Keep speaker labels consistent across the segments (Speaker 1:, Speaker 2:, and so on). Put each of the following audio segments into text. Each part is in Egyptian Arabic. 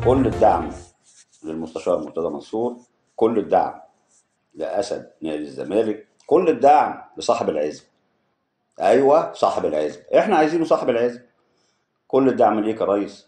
Speaker 1: كل الدعم للمستشار مرتضى منصور كل الدعم لاسد نادي الزمالك كل الدعم لصاحب العزم ايوه صاحب العزم احنا عايزينه صاحب العزم كل الدعم ليك يا ريس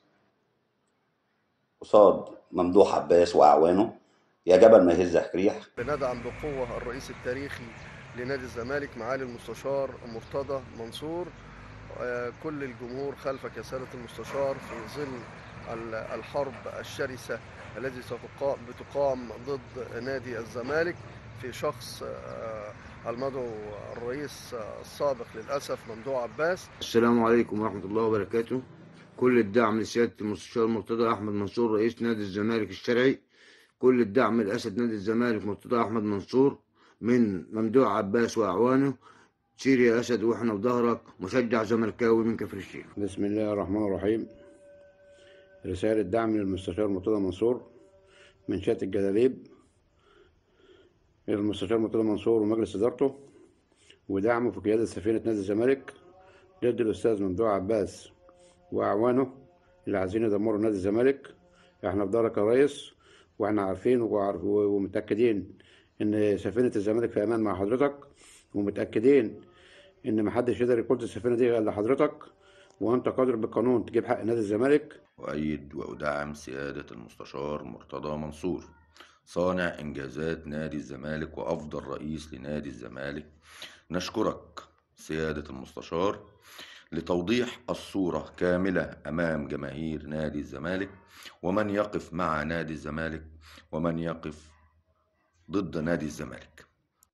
Speaker 1: قصاد ممدوح عباس واعوانه يا جبل ما يهز ريح
Speaker 2: بندعم بقوة الرئيس التاريخي لنادي الزمالك معالي المستشار مرتضى منصور آه، كل الجمهور خلفك يا سادة المستشار في ظل ال- الحرب الشرسة التي ستقا- بتقام ضد نادي الزمالك في شخص آه، المدعو الرئيس السابق للأسف ممدوح عباس
Speaker 3: السلام عليكم ورحمة الله وبركاته كل الدعم لسيادة المستشار مرتضى أحمد منصور رئيس نادي الزمالك الشرعي كل الدعم لأسد نادي الزمالك مرتضى أحمد منصور من ممدوح عباس وأعوانه سير يا أسد وإحنا في ظهرك مشجع زملكاوي من كفر الشيخ
Speaker 4: بسم الله الرحمن الرحيم رسالة دعم للمستشار مرتضى منصور من شات الجلاليب إلى المستشار مرتضى منصور ومجلس إدارته ودعمه في قيادة سفينة نادي الزمالك ضد الأستاذ ممدوح عباس وأعوانه اللي عايزين يدمروا نادي الزمالك إحنا في دارك يا ريس وإحنا عارفين وعارف- ومتأكدين إن سفينة الزمالك في أمان مع حضرتك ومتأكدين إن محدش يقدر يقود السفينة دي غير لحضرتك وأنت قادر بالقانون تجيب حق نادي الزمالك
Speaker 5: أؤيد وأدعم سيادة المستشار مرتضى منصور صانع إنجازات نادي الزمالك وأفضل رئيس لنادي الزمالك نشكرك سيادة المستشار لتوضيح الصورة كاملة أمام جماهير نادي الزمالك ومن يقف مع نادي الزمالك ومن يقف ضد نادي الزمالك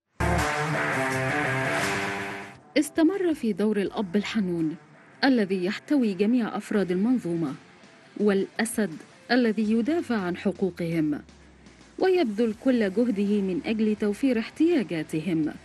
Speaker 6: استمر في دور الأب الحنون الذي يحتوي جميع أفراد المنظومة والأسد الذي يدافع عن حقوقهم ويبذل كل جهده من أجل توفير احتياجاتهم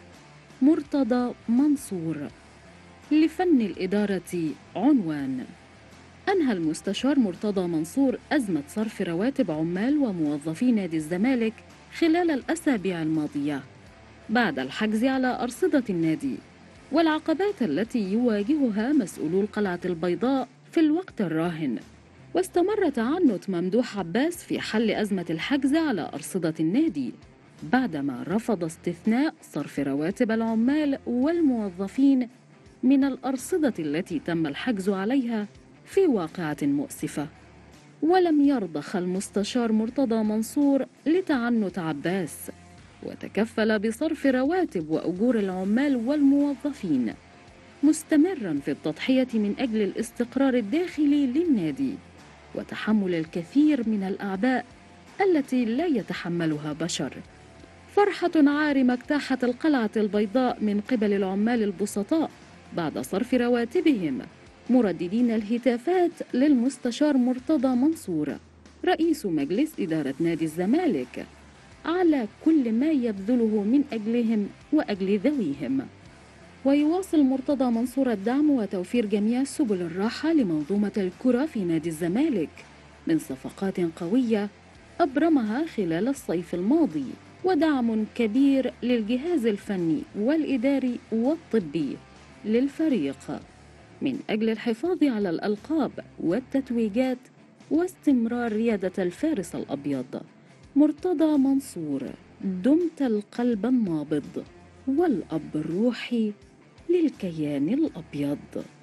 Speaker 6: مرتضى منصور لفن الإدارة عنوان أنهى المستشار مرتضى منصور أزمة صرف رواتب عمال وموظفي نادي الزمالك خلال الأسابيع الماضية بعد الحجز على أرصدة النادي والعقبات التي يواجهها مسؤولو القلعة البيضاء في الوقت الراهن واستمر تعنت ممدوح عباس في حل أزمة الحجز على أرصدة النادي بعدما رفض استثناء صرف رواتب العمال والموظفين من الأرصدة التي تم الحجز عليها في واقعة مؤسفة ولم يرضخ المستشار مرتضى منصور لتعنت عباس وتكفل بصرف رواتب واجور العمال والموظفين مستمرا في التضحيه من اجل الاستقرار الداخلي للنادي وتحمل الكثير من الاعباء التي لا يتحملها بشر فرحه عارمه اجتاحت القلعه البيضاء من قبل العمال البسطاء بعد صرف رواتبهم مرددين الهتافات للمستشار مرتضى منصور رئيس مجلس اداره نادي الزمالك على كل ما يبذله من أجلهم وأجل ذويهم ويواصل مرتضى منصور الدعم وتوفير جميع سبل الراحة لمنظومة الكرة في نادي الزمالك من صفقات قوية أبرمها خلال الصيف الماضي ودعم كبير للجهاز الفني والإداري والطبي للفريق من أجل الحفاظ على الألقاب والتتويجات واستمرار ريادة الفارس الأبيض مرتضى منصور دمت القلب النابض والأب الروحي للكيان الأبيض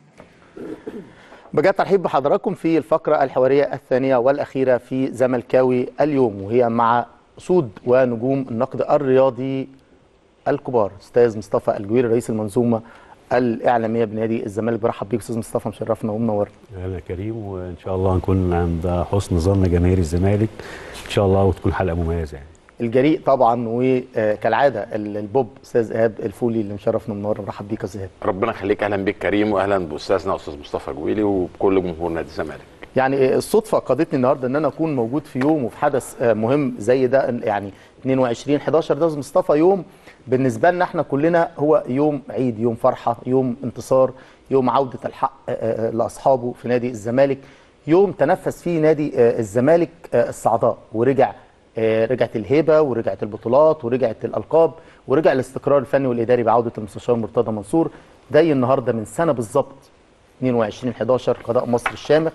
Speaker 7: بجد ترحيب بحضراتكم في الفقرة الحوارية الثانية والأخيرة في زملكاوي اليوم وهي مع أسود ونجوم النقد الرياضي الكبار أستاذ مصطفى الجويري رئيس المنظومة الإعلامية بنادي الزمالك برحب بيك أستاذ مصطفى مشرفنا ومنورنا
Speaker 8: اهلا كريم وان شاء الله نكون عند حسن ظن جماهير الزمالك ان شاء الله وتكون حلقه مميزه يعني
Speaker 7: الجريء طبعا وكالعادة البوب أستاذ إيهاب الفولي اللي مشرفنا ومنورنا برحب بيك يا أستاذ إيهاب
Speaker 9: ربنا يخليك اهلا بك كريم واهلا باستاذنا استاذ مصطفى جويلي وبكل جمهور نادي الزمالك
Speaker 7: يعني الصدفة قادتني النهارده ان انا اكون موجود في يوم وفي حدث مهم زي ده يعني 22 11 ده مصطفى يوم بالنسبة لنا احنا كلنا هو يوم عيد يوم فرحة يوم انتصار يوم عودة الحق لأصحابه في نادي الزمالك يوم تنفس فيه نادي الزمالك الصعداء ورجع رجعت الهيبة ورجعت البطولات ورجعت الألقاب ورجع الاستقرار الفني والإداري بعودة المستشار مرتضى منصور جاي النهارده من سنة بالظبط 22 11 قضاء مصر الشامخ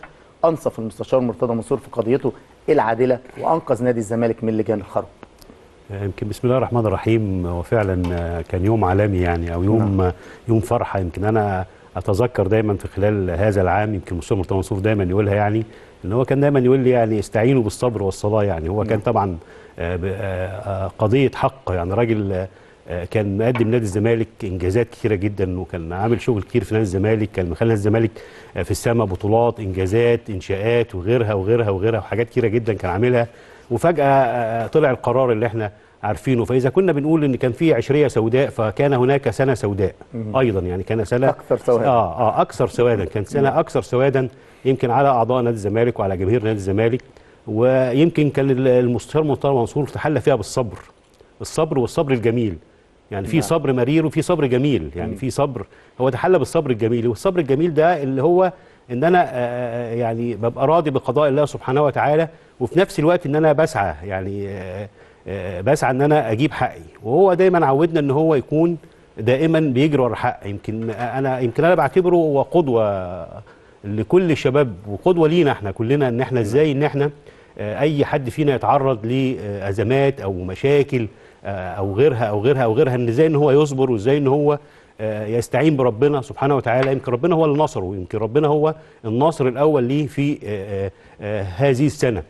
Speaker 7: انصف المستشار مرتضى منصور في قضيته العادله وانقذ نادي الزمالك من لجان الخراب
Speaker 8: يمكن بسم الله الرحمن الرحيم هو فعلا كان يوم عالمي يعني او يوم يوم فرحه يمكن انا اتذكر دايما في خلال هذا العام يمكن المستشار مرتضى منصور دايما يقولها يعني ان هو كان دايما يقول لي يعني استعينوا بالصبر والصلاه يعني هو كان طبعا آه، ب- آه، آه، قضيه حق يعني راجل آه، كان مقدم نادي الزمالك انجازات كثيره جدا وكان عامل شغل كتير في نادي الزمالك كان مخلي نادي الزمالك آه، في السماء بطولات انجازات انشاءات وغيرها وغيرها وغيرها وحاجات كتيره جدا كان عاملها وفجاه آه، طلع القرار اللي احنا عارفينه فاذا كنا بنقول ان كان في عشريه سوداء فكان هناك سنه سوداء ايضا يعني كان سنه
Speaker 7: أكثر سوادا.
Speaker 8: اه اه اكثر سوادا كانت سنه اكثر سوادا يمكن على اعضاء نادي الزمالك وعلى جماهير نادي الزمالك ويمكن كان ال- المستشار مرتضى منصور تحلى فيها بالصبر الصبر والصبر الجميل يعني في
Speaker 7: نعم.
Speaker 8: صبر مرير وفي صبر جميل يعني في صبر هو تحلى بالصبر الجميل والصبر الجميل ده اللي هو ان انا آه، يعني ببقى راضي بقضاء الله سبحانه وتعالى وفي نفس الوقت ان انا بسعى يعني آه، آه، بسعى ان انا اجيب حقي وهو دايما عودنا ان هو يكون دائما بيجري ورا حق يمكن انا يمكن انا بعتبره هو قدوه لكل الشباب وقدوه لينا احنا كلنا ان احنا ازاي ان احنا آه، اي حد فينا يتعرض لازمات او مشاكل آه، او غيرها او غيرها او غيرها ان ازاي ان هو يصبر وازاي ان هو آه، يستعين بربنا سبحانه وتعالى يمكن ربنا هو اللي نصره ويمكن ربنا هو الناصر الاول ليه في آه، آه، آه، هذه السنه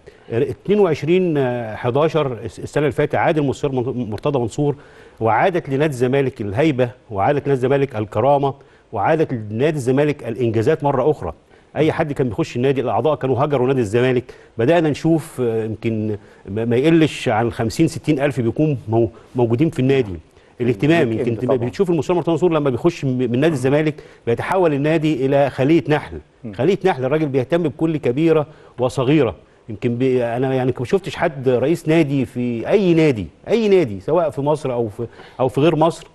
Speaker 8: 22 آه، 11 السنه اللي فاتت عاد المستشار مرتضى منصور وعادت لنادي الزمالك الهيبه وعادت لنادي الزمالك الكرامه وعادت لنادي الزمالك الانجازات مره اخرى اي حد كان بيخش النادي الاعضاء كانوا هجروا نادي الزمالك بدانا نشوف آه، يمكن ما ما يقلش عن 50 60 الف بيكون مو- موجودين في النادي الاهتمام
Speaker 7: ويك إند
Speaker 8: يمكن
Speaker 7: طبعاً.
Speaker 8: بتشوف المستشار مرتضى منصور لما بيخش من من نادي الزمالك بيتحول النادي الى خليه نحل خليه نحل الراجل بيهتم بكل كبيره وصغيره يمكن بي انا يعني ما شفتش حد رئيس نادي في اي نادي اي نادي سواء في مصر او في او في غير مصر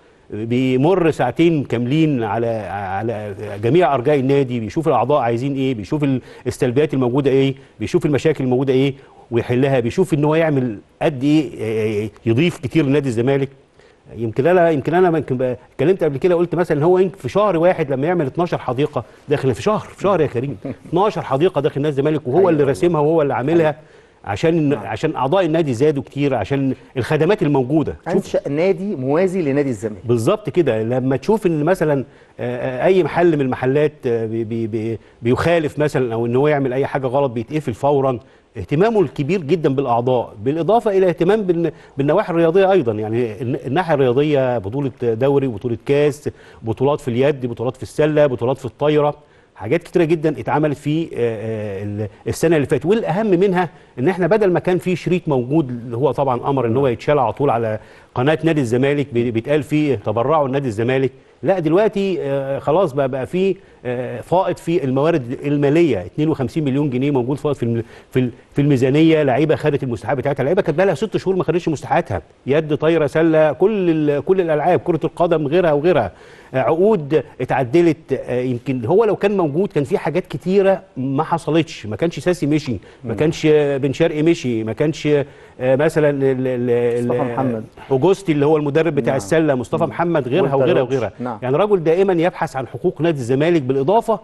Speaker 8: بيمر ساعتين كاملين على على جميع ارجاء النادي بيشوف الاعضاء عايزين ايه بيشوف ال- السلبيات الموجوده ايه بيشوف المشاكل الموجوده ايه ويحلها بيشوف ان هو يعمل قد ايه يضيف كتير لنادي الزمالك يمكن انا يمكن انا يمكن بقى- اتكلمت قبل كده قلت مثلا هو يمكن في شهر واحد لما يعمل 12 حديقه داخل في شهر في شهر يا كريم 12 حديقه داخل نادي الزمالك وهو اللي راسمها وهو اللي عاملها عشان عشان اعضاء النادي زادوا كتير عشان الخدمات الموجوده شوف
Speaker 7: انشا نادي موازي لنادي الزمالك
Speaker 8: بالظبط كده لما تشوف ان مثلا آه، آه، اي محل من المحلات آه، بي بي بي بيخالف مثلا او ان هو يعمل اي حاجه غلط بيتقفل فورا اهتمامه الكبير جدا بالاعضاء بالاضافه الى اهتمام بالن- بالنواحي الرياضيه ايضا يعني الن- الناحيه الرياضيه بطوله دوري بطوله كاس بطولات في اليد بطولات في السله بطولات في الطايره حاجات كتيره جدا اتعملت في آه، آه، ال- السنه اللي فاتت والاهم منها ان احنا بدل ما كان في شريط موجود اللي هو طبعا امر ان هو يتشال على طول على قناه نادي الزمالك بي- بيتقال فيه تبرعوا لنادي الزمالك لا دلوقتي آه، خلاص بقى بقى في آه، فائض في الموارد الماليه 52 مليون جنيه موجود فائض في الم- في ال- في الميزانيه لعيبه خدت المستحقات بتاعتها لعيبه كانت بقى لها ست شهور ما خدتش مستحقاتها يد طايره سله كل ال- كل الالعاب كره القدم غيرها وغيرها آه، عقود اتعدلت آه، يمكن هو لو كان موجود كان في حاجات كتيره ما حصلتش ما كانش ساسي مشي ما كانش آه، بن شرقي مشي ما كانش آه، مثلا ال- ال- ال-
Speaker 7: مصطفى محمد.
Speaker 8: اوجوستي اللي هو المدرب بتاع
Speaker 7: نعم.
Speaker 8: السله مصطفى محمد غيرها
Speaker 7: وولتر
Speaker 8: وغيرها
Speaker 7: روتش.
Speaker 8: وغيرها
Speaker 7: نعم.
Speaker 8: يعني رجل دائما يبحث عن حقوق نادي الزمالك بالاضافه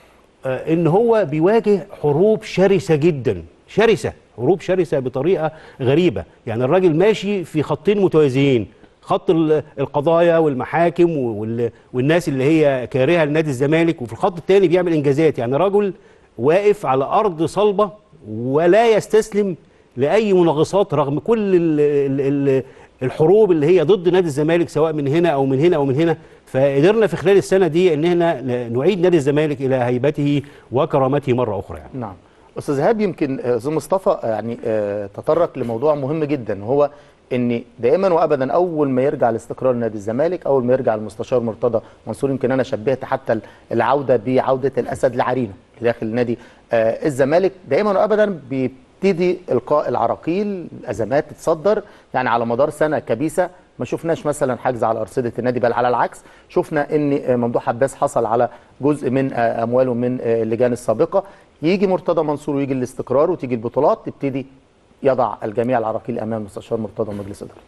Speaker 8: آه، ان هو بيواجه حروب شرسه جدا شرسه حروب شرسه بطريقه غريبه يعني الراجل ماشي في خطين متوازيين خط ال- القضايا والمحاكم وال- والناس اللي هي كارهه لنادي الزمالك وفي الخط الثاني بيعمل انجازات يعني رجل واقف على ارض صلبه ولا يستسلم لاي مناغصات رغم كل ال ال ال الحروب اللي هي ضد نادي الزمالك سواء من هنا او من هنا او من هنا فقدرنا في خلال السنه دي ان احنا نعيد نادي الزمالك الى هيبته وكرامته مره اخرى يعني
Speaker 7: نعم استاذ ايهاب يمكن آه، استاذ مصطفى آه، يعني آه، تطرق لموضوع مهم جدا وهو ان دائما وابدا اول ما يرجع لاستقرار نادي الزمالك اول ما يرجع المستشار مرتضى منصور يمكن انا شبهت حتى العوده بعوده الاسد لعرينه لداخل نادي آه، الزمالك دائما وابدا بيبتدي القاء العراقيل ازمات تتصدر يعني على مدار سنه كبيسه ما شفناش مثلا حجز على ارصده النادي بل على العكس شفنا ان آه، ممدوح عباس حصل على جزء من آه، امواله من آه، اللجان السابقه يجي مرتضى منصور ويجي الاستقرار وتيجي البطولات تبتدي يضع الجميع العراقيل امام المستشار مرتضى ومجلس ادارته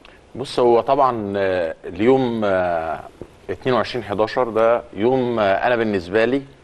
Speaker 9: بص هو طبعا آه، اليوم آه، 22 11 ده يوم آه، انا بالنسبه لي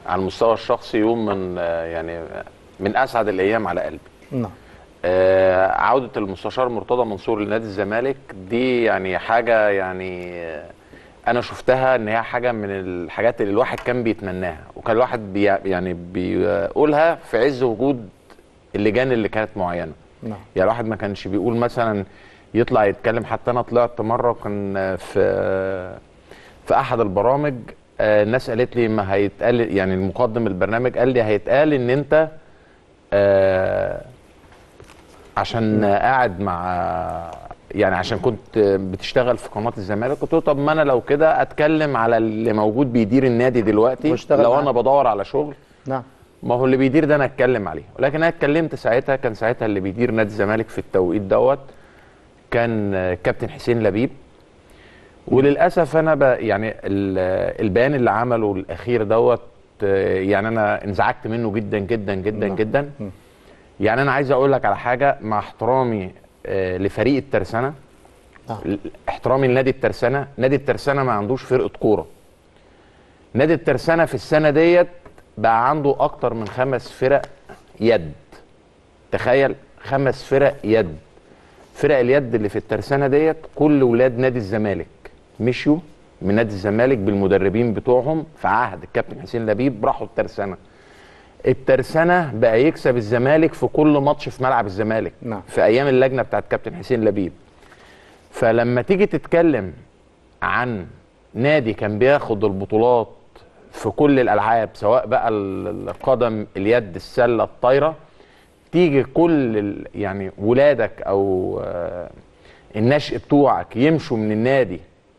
Speaker 9: على المستوى الشخصي يوم من آه، يعني من اسعد الايام على قلبي
Speaker 7: نعم
Speaker 9: آه، عودة المستشار مرتضى منصور لنادي الزمالك دي يعني حاجة يعني آه، أنا شفتها إن هي حاجة من الحاجات اللي الواحد كان بيتمناها وكان الواحد بي يعني بيقولها في عز وجود اللجان اللي كانت معينة
Speaker 7: نعم
Speaker 9: يعني الواحد ما كانش بيقول مثلا يطلع يتكلم حتى أنا طلعت مرة كان في في أحد البرامج آه، الناس قالت لي ما هيتقال يعني المقدم البرنامج قال لي هيتقال إن أنت آه عشان قاعد مع يعني عشان كنت بتشتغل في قناه الزمالك قلت له طب ما انا لو كده اتكلم على اللي موجود بيدير النادي دلوقتي
Speaker 7: واشتغل
Speaker 9: لو
Speaker 7: معاه.
Speaker 9: انا بدور على شغل
Speaker 7: نعم
Speaker 9: ما هو اللي بيدير ده انا اتكلم عليه ولكن انا اتكلمت ساعتها كان ساعتها اللي بيدير نادي الزمالك في التوقيت دوت كان آه، كابتن حسين لبيب وللاسف انا ب يعني ال- البيان اللي عمله الاخير دوت آه، يعني انا انزعجت منه جدا جدا جدا
Speaker 7: نعم.
Speaker 9: جدا
Speaker 7: م.
Speaker 9: يعني انا عايز اقول لك على حاجه مع احترامي آه، لفريق الترسانه
Speaker 7: نعم.
Speaker 9: ل- احترامي لنادي الترسانه نادي الترسانه ما عندوش فرقه كوره نادي الترسانه في السنه ديت بقى عنده اكتر من خمس فرق يد تخيل خمس فرق يد فرق اليد اللي في الترسانه ديت كل ولاد نادي الزمالك مشيوا من نادي الزمالك بالمدربين بتوعهم في عهد الكابتن حسين لبيب راحوا الترسانه الترسانه بقى يكسب الزمالك في كل ماتش في ملعب الزمالك
Speaker 7: نعم.
Speaker 9: في ايام اللجنه بتاعت كابتن حسين لبيب فلما تيجي تتكلم عن نادي كان بياخد البطولات في كل الالعاب سواء بقى ال- القدم اليد السله الطايره تيجي كل ال- يعني ولادك او آه، النشء بتوعك يمشوا من النادي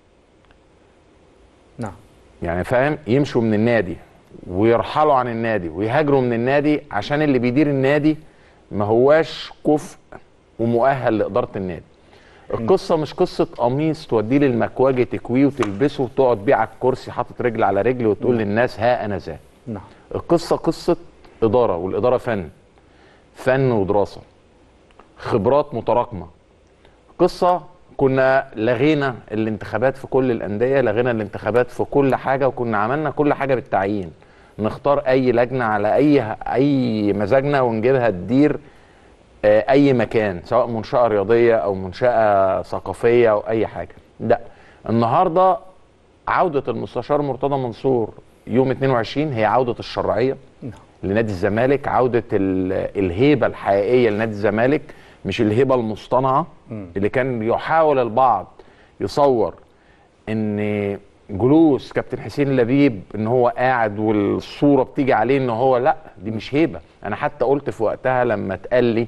Speaker 7: نعم
Speaker 9: يعني فاهم يمشوا من النادي ويرحلوا عن النادي ويهاجروا من النادي عشان اللي بيدير النادي ما هواش كفء ومؤهل لإدارة النادي القصة مش قصة قميص توديه للمكواجي تكويه وتلبسه وتقعد بيه على الكرسي حاطط رجل على رجل وتقول للناس ها أنا ذا
Speaker 7: نعم
Speaker 9: القصة قصة إدارة والإدارة فن فن ودراسة خبرات متراكمة قصة كنا لغينا الانتخابات في كل الأندية لغينا الانتخابات في كل حاجة وكنا عملنا كل حاجة بالتعيين نختار أي لجنة على أي أي مزاجنا ونجيبها تدير آه، أي مكان سواء منشأة رياضية أو منشأة ثقافية أو أي حاجة لا النهاردة عودة المستشار مرتضى منصور يوم 22 هي عودة الشرعية لنادي الزمالك عودة ال- الهيبة الحقيقية لنادي الزمالك مش الهيبة المصطنعة اللي كان يحاول البعض يصور ان جلوس كابتن حسين لبيب ان هو قاعد والصورة بتيجي عليه ان هو لا دي مش هيبة انا حتى قلت في وقتها لما اتقال لي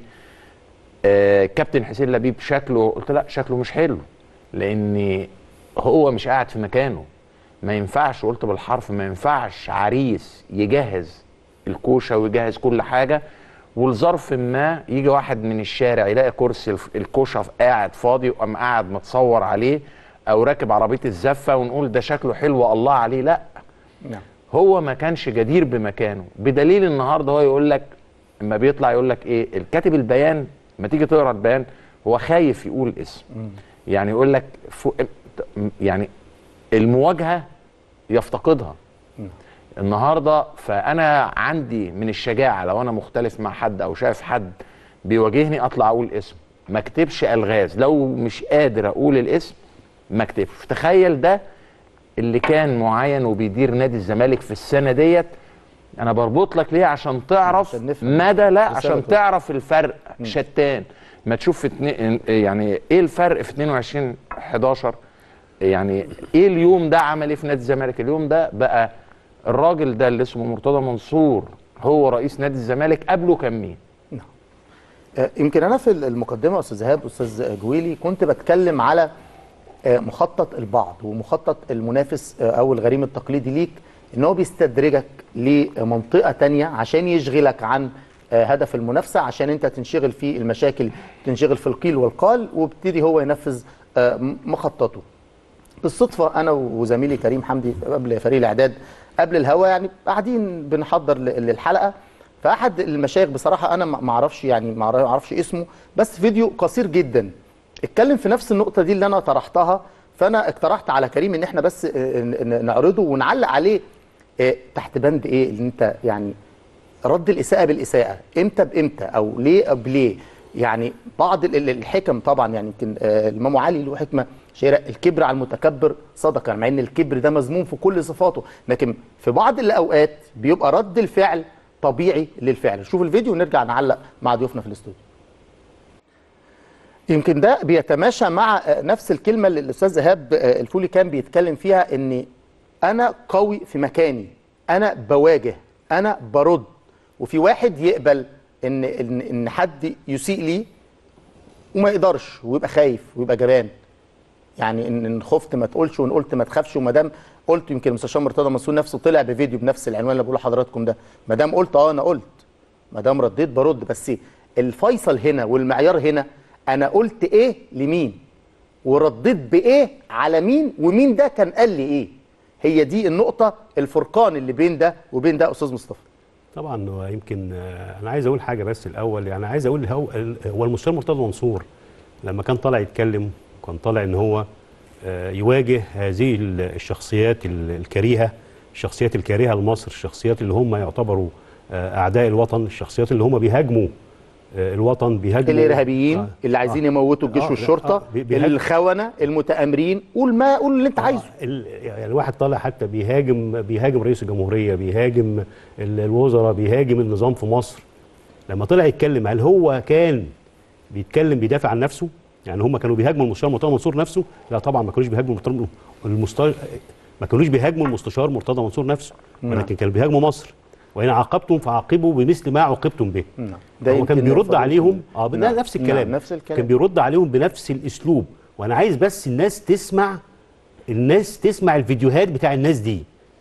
Speaker 9: آه كابتن حسين لبيب شكله قلت لا شكله مش حلو لان هو مش قاعد في مكانه ما ينفعش قلت بالحرف ما ينفعش عريس يجهز الكوشه ويجهز كل حاجه ولظرف ما يجي واحد من الشارع يلاقي كرسي الف- الكوشه قاعد فاضي وقام قاعد متصور عليه او راكب عربيه الزفه ونقول ده شكله حلو الله عليه لا
Speaker 7: نعم
Speaker 9: هو ما كانش جدير بمكانه بدليل النهارده هو يقول لك اما بيطلع يقول لك ايه الكاتب البيان ما تيجي تقرا البيان هو خايف يقول اسم يعني يقول لك فوق يعني المواجهه يفتقدها النهارده فانا عندي من الشجاعه لو انا مختلف مع حد او شايف حد بيواجهني اطلع اقول اسم ما اكتبش الغاز لو مش قادر اقول الاسم ما اكتبش تخيل ده اللي كان معين وبيدير نادي الزمالك في السنه ديت انا بربط لك ليه عشان تعرف
Speaker 7: عشان نفهم.
Speaker 9: مدى لا
Speaker 7: رسالة
Speaker 9: عشان
Speaker 7: واضحة.
Speaker 9: تعرف الفرق شتان ما تشوف في اتنين يعني ايه الفرق في 22 11 يعني ايه اليوم ده عمل ايه في نادي الزمالك اليوم ده بقى الراجل ده اللي اسمه مرتضى منصور هو رئيس نادي الزمالك قبله كان مين
Speaker 7: آه، يمكن انا في المقدمه استاذ ايهاب استاذ جويلي كنت بتكلم على آه، مخطط البعض ومخطط المنافس آه، او الغريم التقليدي ليك ان هو بيستدرجك لمنطقه تانية عشان يشغلك عن آه، هدف المنافسه عشان انت تنشغل في المشاكل تنشغل في القيل والقال وابتدي هو ينفذ آه، م- مخططه بالصدفه انا وزميلي كريم حمدي قبل فريق الاعداد قبل الهوا يعني قاعدين بنحضر ل- للحلقه فاحد المشايخ بصراحه انا ما ما اعرفش يعني ما اعرفش اسمه بس فيديو قصير جدا اتكلم في نفس النقطه دي اللي انا طرحتها فانا اقترحت على كريم ان احنا بس آه، ن- ن- نعرضه ونعلق عليه آه، تحت بند ايه اللي انت يعني رد الاساءه بالاساءه امتى بامتى او ليه بليه يعني بعض ال- ال- الحكم طبعا يعني يمكن آه، الامام علي له حكمه شهيره الكبر على المتكبر صدقه مع ان الكبر ده مذموم في كل صفاته لكن في بعض الاوقات بيبقى رد الفعل طبيعي للفعل شوف الفيديو ونرجع نعلق مع ضيوفنا في الاستوديو يمكن ده بيتماشى مع آه، نفس الكلمه اللي الاستاذ ايهاب آه، الفولي كان بيتكلم فيها ان انا قوي في مكاني انا بواجه انا برد وفي واحد يقبل ان ان ان حد يسيء لي وما يقدرش ويبقى خايف ويبقى جبان يعني ان إن خفت ما تقولش وان قلت ما تخافش وما دام قلت يمكن المستشار مرتضى منصور نفسه طلع بفيديو بنفس العنوان اللي بقوله لحضراتكم ده ما دام قلت اه انا قلت ما دام رديت برد بس الفيصل هنا والمعيار هنا انا قلت ايه لمين ورديت بايه على مين ومين ده كان قال لي ايه هي دي النقطه الفرقان اللي بين ده وبين ده استاذ مصطفى
Speaker 8: طبعا هو يمكن آه، انا عايز اقول حاجه بس الاول يعني عايز اقول هو ال- هو المستشار مرتضى منصور لما كان طالع يتكلم كان طالع ان هو آه، يواجه هذه ال- الشخصيات ال- الكريهه الشخصيات الكريهه لمصر الشخصيات اللي هم يعتبروا آه، اعداء الوطن الشخصيات اللي هم بيهاجموا آه، الوطن بيهاجموا
Speaker 7: الارهابيين
Speaker 8: آه.
Speaker 7: اللي عايزين يموتوا الجيش
Speaker 8: آه،
Speaker 7: والشرطه
Speaker 8: آه، بي- بيهاجم-
Speaker 7: الخونه المتآمرين قول ما قول اللي انت عايزه
Speaker 8: ال- يعني الواحد طالع حتى بيهاجم بيهاجم رئيس الجمهوريه بيهاجم ال- الوزراء بيهاجم النظام في مصر لما طلع يتكلم هل هو كان بيتكلم بيدافع عن نفسه يعني هم كانوا بيهاجموا المستشار مرتضى منصور نفسه لا طبعا ما كانوش بيهاجموا المستشار المستشار ما كانوش بيهاجموا المستشار مرتضى منصور نفسه ولكن كانوا بيهاجموا مصر وإن عاقبتم فعاقبوا بمثل ما عوقبتم به
Speaker 7: نعم. ده
Speaker 8: هو
Speaker 7: يمكن
Speaker 8: كان بيرد
Speaker 7: فضيلة
Speaker 8: عليهم اه
Speaker 7: نعم.
Speaker 8: نعم. نفس الكلام
Speaker 7: نعم، نفس الكلام.
Speaker 8: كان بيرد عليهم بنفس الاسلوب وانا عايز بس الناس تسمع الناس تسمع الفيديوهات بتاع الناس دي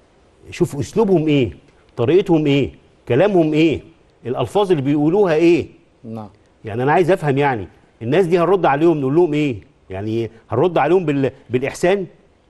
Speaker 8: شوف اسلوبهم ايه طريقتهم ايه كلامهم ايه الالفاظ اللي بيقولوها ايه
Speaker 7: نعم
Speaker 8: يعني انا عايز افهم يعني الناس دي هنرد عليهم نقول لهم ايه يعني هنرد عليهم بال... بالاحسان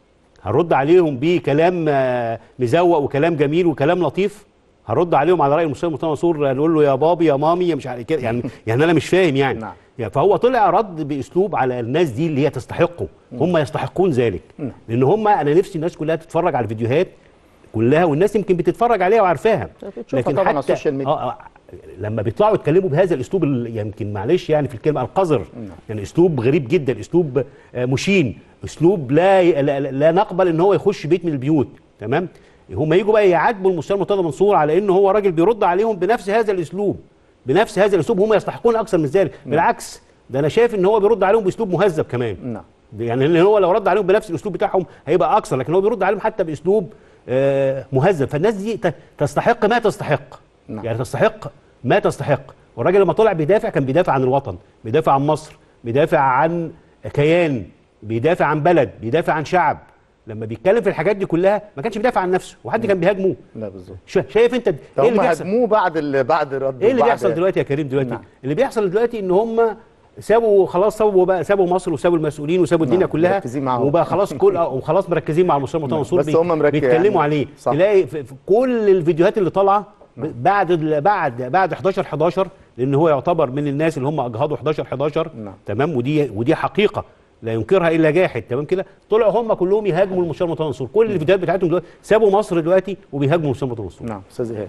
Speaker 8: هنرد عليهم بكلام آه، مزوق وكلام جميل وكلام لطيف هنرد عليهم على راي المستشار مرتضى منصور نقول له يا بابي يا مامي يا مش عارف كده يعني يعني انا مش فاهم يعني
Speaker 7: نعم.
Speaker 8: يعني فهو طلع رد باسلوب على الناس دي اللي هي تستحقه هم يستحقون ذلك لان هم انا نفسي الناس كلها تتفرج على الفيديوهات كلها والناس يمكن بتتفرج عليها وعارفاها
Speaker 7: بتشوفها طبعاً على السوشيال ميديا.
Speaker 8: آه آه لما بيطلعوا يتكلموا بهذا الاسلوب ال- يمكن معلش يعني في الكلمه القذر يعني اسلوب غريب جدا اسلوب آه، مشين اسلوب لا ي- لا, لا- لا نقبل ان هو يخش بيت من البيوت تمام هم يجوا بقى يعاتبوا المستشار مرتضى منصور على ان هو راجل بيرد عليهم بنفس هذا الاسلوب بنفس هذا الاسلوب هم يستحقون اكثر من ذلك بالعكس ده انا شايف ان هو بيرد عليهم باسلوب مهذب كمان
Speaker 7: نعم
Speaker 8: يعني اللي هو لو رد عليهم بنفس الاسلوب بتاعهم هيبقى اكثر لكن هو بيرد عليهم حتى باسلوب آه، مهذب فالناس دي ت- تستحق ما تستحق
Speaker 7: نعم.
Speaker 8: يعني تستحق ما تستحق والراجل لما طلع بيدافع كان بيدافع عن الوطن بيدافع عن مصر بيدافع عن كيان بيدافع عن بلد بيدافع عن شعب لما بيتكلم في الحاجات دي كلها ما كانش بيدافع عن نفسه وحد كان بيهاجمه
Speaker 7: لا بالظبط
Speaker 8: شا- شايف انت
Speaker 7: ده
Speaker 8: ايه اللي
Speaker 7: هم
Speaker 8: بيحصل
Speaker 7: هاجموه بعد ال... بعد رد
Speaker 8: ايه اللي
Speaker 7: وبعد-
Speaker 8: بيحصل دلوقتي يا كريم دلوقتي
Speaker 7: نعم.
Speaker 8: اللي بيحصل دلوقتي ان هم سابوا خلاص سابوا بقى سابوا مصر وسابوا المسؤولين وسابوا الدنيا
Speaker 7: نعم،
Speaker 8: كلها
Speaker 7: مركزين معاهم.
Speaker 8: وبقى خلاص كل آه، وخلاص مركزين مع المستشار مرتضى
Speaker 7: نعم،
Speaker 8: منصور
Speaker 7: بس
Speaker 8: بي-
Speaker 7: هم مركز-
Speaker 8: بيتكلموا
Speaker 7: يعني
Speaker 8: عليه
Speaker 7: صح.
Speaker 8: تلاقي في في كل الفيديوهات اللي طالعه ب- بعد ال- بعد بعد 11 11 لان هو يعتبر من الناس اللي هم اجهضوا 11 11
Speaker 7: نعم.
Speaker 8: تمام ودي ودي حقيقه لا ينكرها الا جاحد تمام كده طلعوا هم كلهم يهاجموا المستشار مرتضى منصور كل الفيديوهات بتاعتهم دلوقتي سابوا مصر دلوقتي وبيهاجموا المستشار مرتضى منصور
Speaker 7: نعم استاذ ايهاب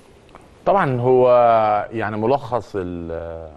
Speaker 9: طبعا هو يعني ملخص ال-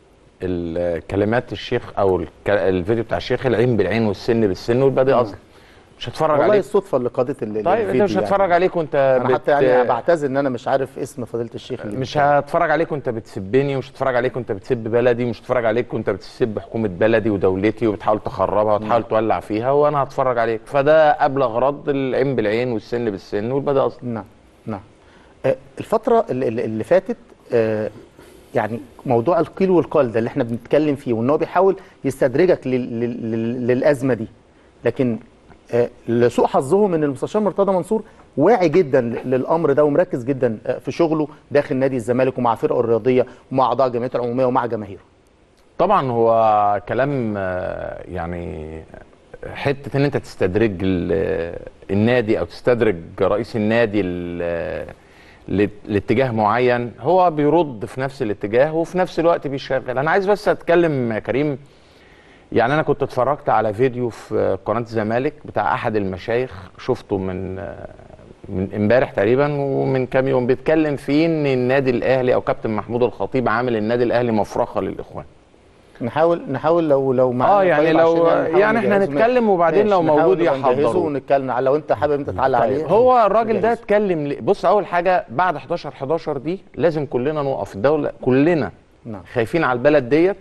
Speaker 9: الكلمات الشيخ او الك- الفيديو بتاع الشيخ العين بالعين والسن بالسن والبادي اصل مش هتفرج
Speaker 7: والله
Speaker 9: عليه
Speaker 7: الصدفه اللي قادت ال-
Speaker 9: طيب انت
Speaker 7: الفيديو
Speaker 9: مش هتفرج
Speaker 7: يعني.
Speaker 9: عليك وانت
Speaker 7: انا حتى
Speaker 9: بت-
Speaker 7: يعني بعتذر ان انا مش عارف اسم فضيله الشيخ اللي
Speaker 9: مش
Speaker 7: بيتكلم.
Speaker 9: هتفرج عليك وانت بتسبني ومش هتفرج عليك وانت بتسب بلدي ومش هتفرج عليك وانت بتسب حكومه بلدي ودولتي وبتحاول تخربها وتحاول تولع فيها وانا هتفرج عليك فده ابلغ رد العين بالعين والسن بالسن والبادي اصل
Speaker 7: نعم نعم آه، الفترة اللي, اللي- اللي فاتت آه، يعني موضوع القيل والقال ده اللي احنا بنتكلم فيه وان هو بيحاول يستدرجك لل- لل- لل- للأزمة دي لكن آه، لسوء حظهم ان المستشار مرتضى منصور واعي جدا للامر ده ومركز جدا آه، في شغله داخل نادي الزمالك ومع فرقه الرياضيه ومع اعضاء الجمعيات العموميه ومع جماهيره
Speaker 9: طبعا هو كلام آه، يعني حته ان انت تستدرج ال- النادي او تستدرج رئيس النادي ل- ل- لاتجاه معين هو بيرد في نفس الاتجاه وفي نفس الوقت بيشغل انا عايز بس اتكلم يا كريم يعني انا كنت اتفرجت على فيديو في قناه الزمالك بتاع احد المشايخ شفته من آه، من امبارح تقريبا ومن كام يوم بيتكلم فيه ان النادي الاهلي او كابتن محمود الخطيب عامل النادي الاهلي مفرخه للاخوان
Speaker 7: نحاول نحاول لو لو معانا
Speaker 9: اه يعني
Speaker 7: طيب
Speaker 9: لو
Speaker 7: عشان نحاول
Speaker 9: يعني احنا
Speaker 7: نجهزه.
Speaker 9: نتكلم وبعدين
Speaker 7: ماشي،
Speaker 9: لو
Speaker 7: نحاول
Speaker 9: موجود
Speaker 7: نبقى نجهزه
Speaker 9: يحضروا
Speaker 7: ونتكلم على- لو انت حابب انت تعلق عليه
Speaker 9: هو الراجل ده
Speaker 7: نجهزه.
Speaker 9: اتكلم ليه؟ بص اول حاجه بعد 11 11 دي لازم كلنا نقف الدوله كلنا
Speaker 7: نعم.
Speaker 9: خايفين على البلد ديت